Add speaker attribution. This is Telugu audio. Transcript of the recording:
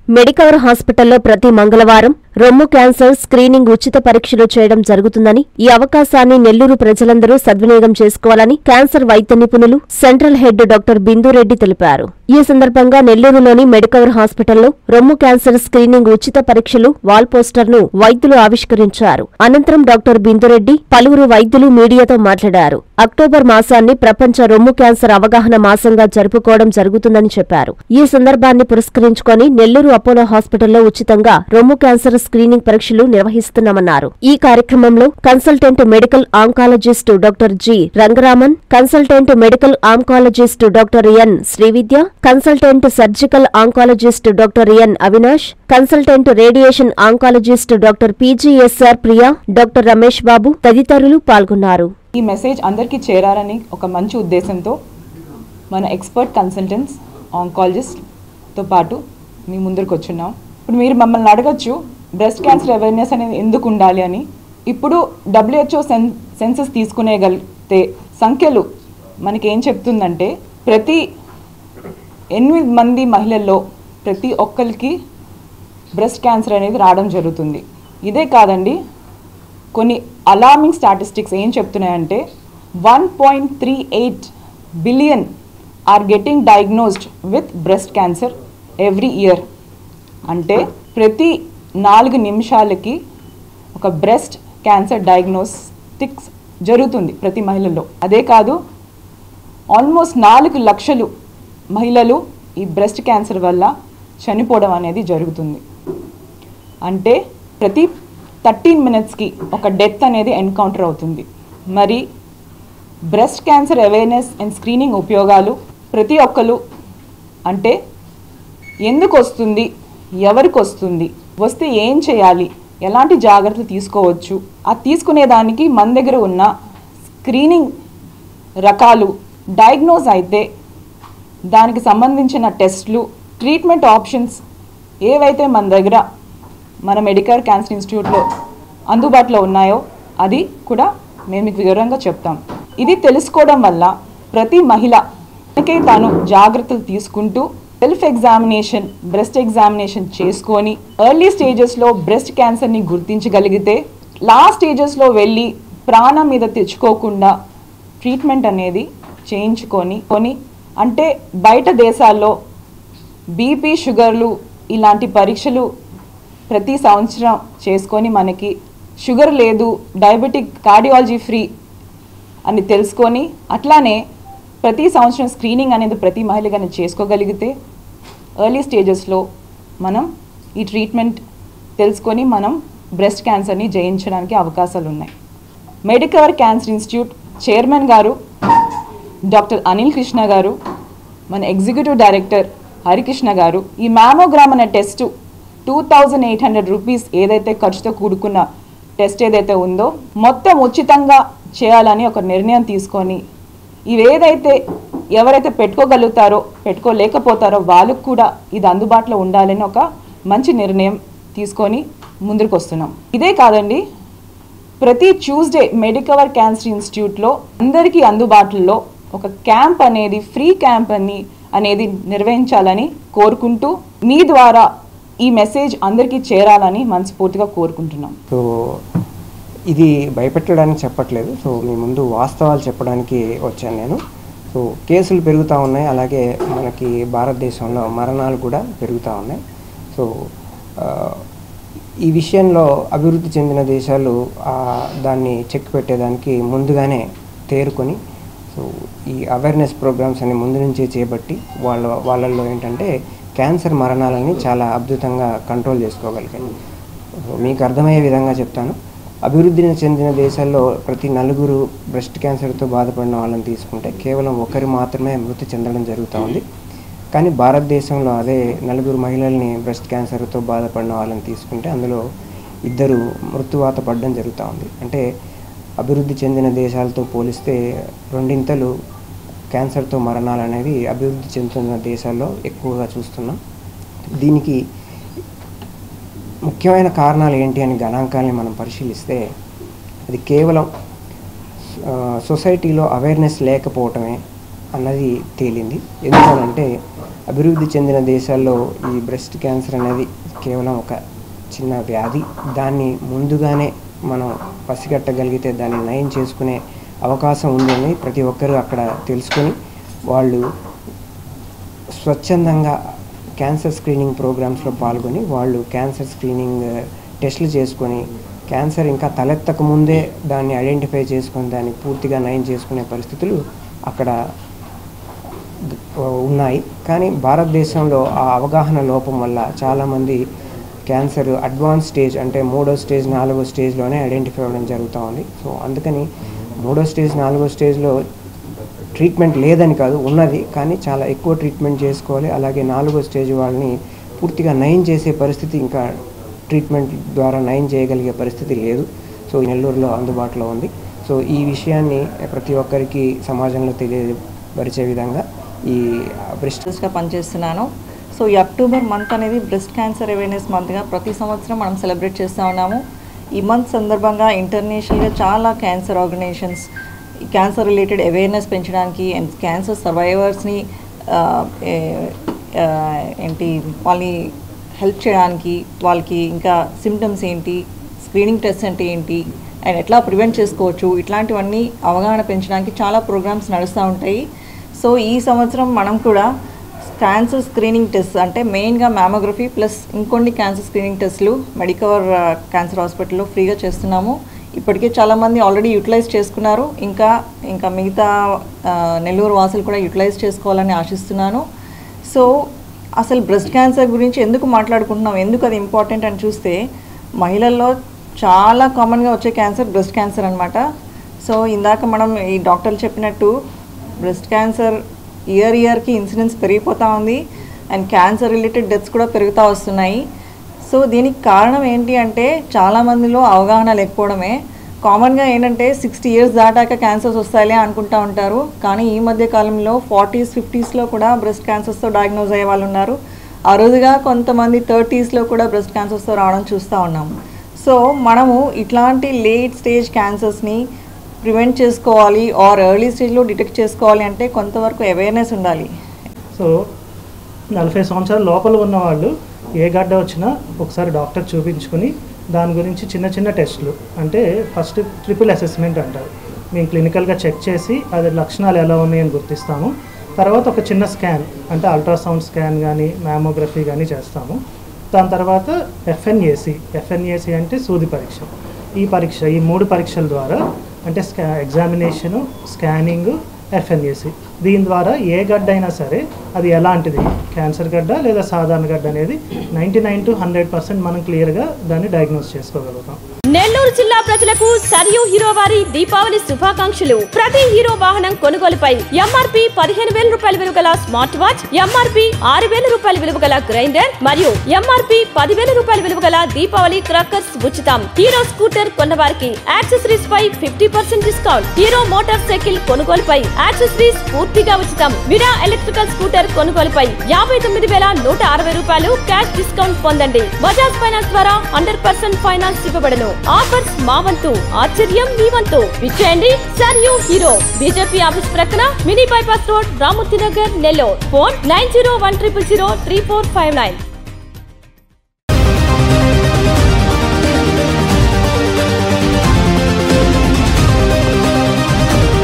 Speaker 1: మెడికవర్ హాస్పిటల్లో ప్రతి మంగళవారం రొమ్ము క్యాన్సర్ స్క్రీనింగ్ ఉచిత పరీక్షలు చేయడం జరుగుతుందని ఈ అవకాశాన్ని నెల్లూరు ప్రజలందరూ సద్వినియోగం చేసుకోవాలని క్యాన్సర్ వైద్య నిపుణులు సెంట్రల్ హెడ్ డాక్టర్ బిందురెడ్డి తెలిపారు ఈ సందర్భంగా నెల్లూరులోని మెడికవర్ హాస్పిటల్లో రొమ్ము క్యాన్సర్ స్క్రీనింగ్ ఉచిత పరీక్షలు వాల్ పోస్టర్ ను వైద్యులు ఆవిష్కరించారు అనంతరం డాక్టర్ బిందురెడ్డి పలువురు వైద్యులు మీడియాతో మాట్లాడారు అక్టోబర్ మాసాన్ని ప్రపంచ రొమ్ము క్యాన్సర్ అవగాహన మాసంగా జరుపుకోవడం జరుగుతుందని చెప్పారు ఈ సందర్భాన్ని పురస్కరించుకొని నెల్లూరు అపోలో హాస్పిటల్లో ఉచితంగా రొమ్ము క్యాన్సర్ స్క్రీనింగ్ పరీక్షలు నిర్వహిస్తున్నామన్నారు ఈ కార్యక్రమంలో consultant medical oncologist doctor G Rangaraman consultant medical oncologist doctor N Srividya consultant surgical oncologist doctor N Avinash consultant radiation oncologist doctor PGSR Priya doctor Ramesh Babu తదితరులు పాల్గొన్నారు
Speaker 2: ఈ మెసేజ్ అందరికీ చేరాలని ఒక మంచి ఉద్దేశంతో మన ఎక్స్పర్ట్ కన్సల్టెంట్స్ ఆంకాలజిస్ట్తో పాటు మీ ముందరికి వచ్చున్నాం ఇప్పుడు మీరు మమ్మల్ని అడగచ్చు బ్రెస్ట్ క్యాన్సర్ అవేర్నెస్ అనేది ఎందుకు ఉండాలి అని ఇప్పుడు డబ్ల్యూహెచ్ఓ సెన్ సెన్సెస్ తీసుకునేగలిగితే సంఖ్యలు మనకి ఏం చెప్తుందంటే ప్రతి ఎనిమిది మంది మహిళల్లో ప్రతి ఒక్కరికి బ్రెస్ట్ క్యాన్సర్ అనేది రావడం జరుగుతుంది ఇదే కాదండి కొన్ని అలార్మింగ్ స్టాటిస్టిక్స్ ఏం చెప్తున్నాయంటే one point three eight billion are getting diagnosed with breast cancer every year అంటే ప్రతి నాలుగు నిమిషాలకి ఒక బ్రెస్ట్ క్యాన్సర్ డయాగ్నోస్టిక్స్ జరుగుతుంది ప్రతి మహిళల్లో అదే కాదు ఆల్మోస్ట్ నాలుగు లక్షలు మహిళలు ఈ బ్రెస్ట్ క్యాన్సర్ వల్ల చనిపోవడం అనేది జరుగుతుంది అంటే ప్రతి థర్టీన్ మినిట్స్కి ఒక డెత్ అనేది ఎన్కౌంటర్ అవుతుంది మరి breast cancer awareness and screening ఉపయోగాలు ప్రతి ఒక్కరు అంటే ఎందుకు వస్తుంది ఎవరికి వస్తుంది వస్తే ఏం చేయాలి ఎలాంటి జాగ్రత్తలు తీసుకోవచ్చు ఆ తీసుకునేదానికి మన దగ్గర ఉన్న స్క్రీనింగ్ రకాలు డయాగ్నోజ్ అయితే దానికి సంబంధించిన టెస్ట్లు ట్రీట్మెంట్ ఆప్షన్స్ ఏవైతే మన దగ్గర మన మెడికల్ క్యాన్సర్ ఇన్స్టిట్యూట్లో అందుబాటులో ఉన్నాయో అది కూడా మేము మీకు వివరంగా చెప్తాం ఇది తెలుసుకోవడం వల్ల ప్రతి మహిళ తనకే తాను జాగ్రత్తలు తీసుకుంటూ సెల్ఫ్ ఎగ్జామినేషన్ బ్రెస్ట్ ఎగ్జామినేషన్ చేసుకొని ఎర్లీ స్టేజెస్లో బ్రెస్ట్ క్యాన్సర్ని గుర్తించగలిగితే లాస్ట్ స్టేజెస్లో వెళ్ళి ప్రాణం మీద తెచ్చుకోకుండా ట్రీట్మెంట్ అనేది చేయించుకొని కొని అంటే బయట దేశాల్లో బీపీ షుగర్లు ఇలాంటి పరీక్షలు ప్రతి సంవత్సరం చేసుకొని మనకి షుగర్ లేదు డయాబెటిక్ కార్డియాలజీ ఫ్రీ అని తెలుసుకొని అట్లానే ప్రతి సంవత్సరం స్క్రీనింగ్ అనేది ప్రతి మహిళ కానీ చేసుకోగలిగితే ఎర్లీ స్టేజెస్లో మనం ఈ ట్రీట్మెంట్ తెలుసుకొని మనం బ్రెస్ట్ క్యాన్సర్ని జయించడానికి అవకాశాలు ఉన్నాయి మెడికవర్ క్యాన్సర్ ఇన్స్టిట్యూట్ చైర్మన్ గారు డాక్టర్ అనిల్ కృష్ణ గారు మన ఎగ్జిక్యూటివ్ డైరెక్టర్ హరికృష్ణ గారు ఈ మ్యామోగ్రామ్ అనే test two thousand eight hundred rupees ఏదైతే ఖర్చుతో కూడుకున్న టెస్ట్ ఏదైతే ఉందో మొత్తం ఉచితంగా చేయాలని ఒక నిర్ణయం తీసుకొని ఇవేదైతే ఎవరైతే పెట్టుకోగలుగుతారో పెట్టుకోలేకపోతారో వాళ్ళకు కూడా ఇది అందుబాటులో ఉండాలని ఒక మంచి నిర్ణయం తీసుకొని ముందుకు వస్తున్నాం ఇదే కాదండి ప్రతి ట్యూస్డే మెడికవర్ క్యాన్సర్ ఇన్స్టిట్యూట్లో అందరికీ అందుబాటులో ఒక క్యాంప్ అనేది ఫ్రీ క్యాంప్ అని అనేది నిర్వహించాలని కోరుకుంటూ మీ ద్వారా ఈ మెసేజ్ అందరికీ చేరాలని మనస్ఫూర్తిగా కోరుకుంటున్నాం
Speaker 3: సో ఇది భయపెట్టడానికి చెప్పట్లేదు సో మీ ముందు వాస్తవాలు చెప్పడానికి వచ్చాను నేను సో కేసులు పెరుగుతూ ఉన్నాయి అలాగే మనకి భారతదేశంలో మరణాలు కూడా పెరుగుతూ ఉన్నాయి సో ఆ, ఈ విషయంలో అభివృద్ధి చెందిన దేశాలు ఆ, దాన్ని చెక్ పెట్టేదానికి ముందుగానే తేరుకొని సో ఈ అవేర్నెస్ ప్రోగ్రామ్స్ అని ముందు నుంచే చేపట్టి వాళ్ళ వాళ్ళల్లో ఏంటంటే క్యాన్సర్ మరణాలని చాలా అద్భుతంగా కంట్రోల్ చేసుకోగలిగాయి సో మీకు అర్థమయ్యే విధంగా చెప్తాను అభివృద్ధి చెందిన దేశాల్లో ప్రతి నలుగురు బ్రెస్ట్ క్యాన్సర్తో బాధపడిన వాళ్ళని తీసుకుంటే కేవలం ఒకరు మాత్రమే మృతి చెందడం జరుగుతూ ఉంది కానీ భారతదేశంలో అదే నలుగురు మహిళల్ని బ్రెస్ట్ క్యాన్సర్తో బాధపడిన వాళ్ళని తీసుకుంటే అందులో ఇద్దరు మృత్యువాత పడడం జరుగుతూ ఉంది అంటే అభివృద్ధి చెందిన దేశాలతో పోలిస్తే రెండింతలు క్యాన్సర్తో మరణాలు అనేవి అభివృద్ధి చెందుతున్న దేశాల్లో ఎక్కువగా చూస్తున్నాం దీనికి ముఖ్యమైన కారణాలు ఏంటి అని గణాంకాలని మనం పరిశీలిస్తే అది కేవలం ఆ, సొసైటీలో అవేర్నెస్ లేకపోవటమే అన్నది తేలింది ఎందుకనంటే అభివృద్ధి చెందిన దేశాల్లో ఈ బ్రెస్ట్ క్యాన్సర్ అనేది కేవలం ఒక చిన్న వ్యాధి దాన్ని ముందుగానే మనం పసిగట్టగలిగితే దాన్ని నయం చేసుకునే అవకాశం ఉందని ప్రతి ఒక్కరూ అక్కడ తెలుసుకొని వాళ్ళు స్వచ్ఛందంగా క్యాన్సర్ స్క్రీనింగ్ ప్రోగ్రామ్స్లో పాల్గొని వాళ్ళు క్యాన్సర్ స్క్రీనింగ్ టెస్టులు చేసుకొని క్యాన్సర్ ఇంకా తలెత్తక ముందే దాన్ని ఐడెంటిఫై చేసుకొని దాన్ని పూర్తిగా నయం చేసుకునే పరిస్థితులు అక్కడ ఉన్నాయి కానీ భారతదేశంలో ఆ అవగాహన లోపం వల్ల చాలామంది క్యాన్సర్ అడ్వాన్స్ స్టేజ్ అంటే మూడో స్టేజ్ నాలుగో స్టేజ్లోనే ఐడెంటిఫై అవ్వడం జరుగుతూ ఉంది సో అందుకని మూడో స్టేజ్ నాలుగో స్టేజ్లో ట్రీట్మెంట్ లేదని కాదు ఉన్నది కానీ చాలా ఎక్కువ ట్రీట్మెంట్ చేసుకోవాలి అలాగే నాలుగో స్టేజ్ వాళ్ళని పూర్తిగా నయం చేసే పరిస్థితి ఇంకా ట్రీట్మెంట్ ద్వారా నయం చేయగలిగే పరిస్థితి లేదు సో ఈ నెల్లూరులో అందుబాటులో ఉంది సో ఈ విషయాన్ని ప్రతి ఒక్కరికి సమాజంలో తెలియపరిచే విధంగా ఈ బ్రెస్ట్
Speaker 4: గా పనిచేస్తున్నాను సో ఈ అక్టోబర్ మంత్ అనేది బ్రెస్ట్ క్యాన్సర్ అవేర్నెస్ మంత్గా ప్రతి సంవత్సరం మనం సెలబ్రేట్ చేస్తూ ఉన్నాము ఈ మంత్ సందర్భంగా ఇంటర్నేషనల్గా చాలా క్యాన్సర్ ఆర్గనైజేషన్స్ ఈ క్యాన్సర్ రిలేటెడ్ అవేర్నెస్ పెంచడానికి అండ్ క్యాన్సర్ సర్వైవర్స్ని ఏంటి వాళ్ళని హెల్ప్ చేయడానికి వాళ్ళకి ఇంకా సిమ్టమ్స్ ఏంటి స్క్రీనింగ్ టెస్ట్ అంటే ఏంటి అండ్ ఎట్లా ప్రివెంట్ చేసుకోవచ్చు ఇట్లాంటివన్నీ అవగాహన పెంచడానికి చాలా ప్రోగ్రామ్స్ నడుస్తూ ఉంటాయి సో ఈ సంవత్సరం మనం కూడా క్యాన్సర్ స్క్రీనింగ్ టెస్ట్ అంటే మెయిన్గా మ్యామోగ్రఫీ ప్లస్ ఇంకొన్ని క్యాన్సర్ స్క్రీనింగ్ టెస్ట్లు మెడికవర్ క్యాన్సర్ హాస్పిటల్లో ఫ్రీగా చేస్తున్నాము ఇప్పటికే చాలామంది ఆల్రెడీ యూటిలైజ్ చేసుకున్నారు ఇంకా ఇంకా మిగతా ఆ, నెల్లూరు వాసులు కూడా యూటిలైజ్ చేసుకోవాలని ఆశిస్తున్నాను సో అసలు బ్రెస్ట్ క్యాన్సర్ గురించి ఎందుకు మాట్లాడుకుంటున్నాం ఎందుకు అది ఇంపార్టెంట్ అని చూస్తే మహిళల్లో చాలా కామన్గా వచ్చే క్యాన్సర్ బ్రెస్ట్ క్యాన్సర్ అనమాట సో ఇందాక మనం ఈ డాక్టర్లు చెప్పినట్టు బ్రెస్ట్ క్యాన్సర్ ఇయర్ ఇయర్కి ఇన్సిడెన్స్ పెరిగిపోతూ ఉంది అండ్ క్యాన్సర్ రిలేటెడ్ డెత్స్ కూడా పెరుగుతూ వస్తున్నాయి సో దీనికి కారణం ఏంటి అంటే చాలామందిలో అవగాహన లేకపోవడమే కామన్గా ఏంటంటే సిక్స్టీ ఇయర్స్ దాటాక క్యాన్సర్స్ వస్తాయిలే అనుకుంటా ఉంటారు కానీ ఈ మధ్య కాలంలో ఫార్టీస్ ఫిఫ్టీస్లో కూడా బ్రెస్ట్ క్యాన్సర్స్తో డయాగ్నోజ్ అయ్యే వాళ్ళు ఉన్నారు అరుదుగా కొంతమంది థర్టీస్లో కూడా బ్రెస్ట్ క్యాన్సర్స్తో రావడం చూస్తూ ఉన్నాము సో మనము ఇట్లాంటి లేట్ స్టేజ్ క్యాన్సర్స్ని ప్రివెంట్ చేసుకోవాలి ఆర్ ఎర్లీ స్టేజ్లో డిటెక్ట్ చేసుకోవాలి అంటే కొంతవరకు అవేర్నెస్ ఉండాలి
Speaker 5: సో నలభై సంవత్సరాల లోపల ఉన్న వాళ్ళు ఏ గడ్డ వచ్చినా ఒకసారి డాక్టర్ చూపించుకుని దాని గురించి చిన్న చిన్న టెస్టులు అంటే ఫస్ట్ ట్రిపుల్ అసెస్మెంట్ అంటారు మేము క్లినికల్గా చెక్ చేసి అది లక్షణాలు ఎలా ఉన్నాయని గుర్తిస్తాము తర్వాత ఒక చిన్న స్కాన్ అంటే అల్ట్రాసౌండ్ స్కాన్ కానీ మ్యామోగ్రఫీ కానీ చేస్తాము దాని తర్వాత ఎఫ్ఎన్ఏసి ఎఫ్ఎన్ఏసి అంటే సూది పరీక్ష ఈ పరీక్ష ఈ మూడు పరీక్షల ద్వారా అంటే స్కా ఎగ్జామినేషను స్కానింగ్ ఎఫ్ఎన్ఏసి దీని ద్వారా ఏ గడ్డ అయినా సరే అది ఎలాంటిది క్యాన్సర్ గడ్డ లేదా సాధారణ గడ్డ అనేది ninety nine to hundred percent మనం క్లియర్గా దాన్ని డయాగ్నోస్ చేసుకోగలుగుతాం
Speaker 6: నెల్లూరు జిల్లా ప్రజలకు సరియు హీరో వారి దీపావళి శుభాకాంక్షలు ప్రతి హీరో వాహనం కొనుగోలుపై ఎంఆర్పి పదిహేను వేల రూపాయల విలువ గల స్మార్ట్ వాచ్ ఎంఆర్పి ఆరు వేల రూపాయల విలువ గల గ్రైండర్ మరియు ఎంఆర్పి పదివేల రూపాయల విలువ గల దీపావళి క్రాకర్స్ ఉచితం హీరో స్కూటర్ కొన్న వారికి యాక్సెసరీస్ పై fifty percent discount Hero motorcycle కొనుగోలుపై యాక్సెసరీస్ పూర్తిగా ఉచితం విరా ఎలక్ట్రికల్ స్కూటర్ కొనుగోలుపై యాభై తొమ్మిది వేల నూట అరవై రూపాయలు క్యాష్ డిస్కౌంట్ పొందండి బజాజ్ ఫైనాన్స్ ద్వారా హండ్రెడ్ పర్సెంట్ ఫైనాన్స్ ఇవ్వబడను ఆఫర్స్ మా వంతు ఆశ్చర్యం మీ వంతు విచ్చేయండి సర్యూ హీరో బీజేపీ ఆఫీస్ ప్రక్కన mini bypass road Ramurthy Nagar Nellore phone nine zero one triple zero three four five nine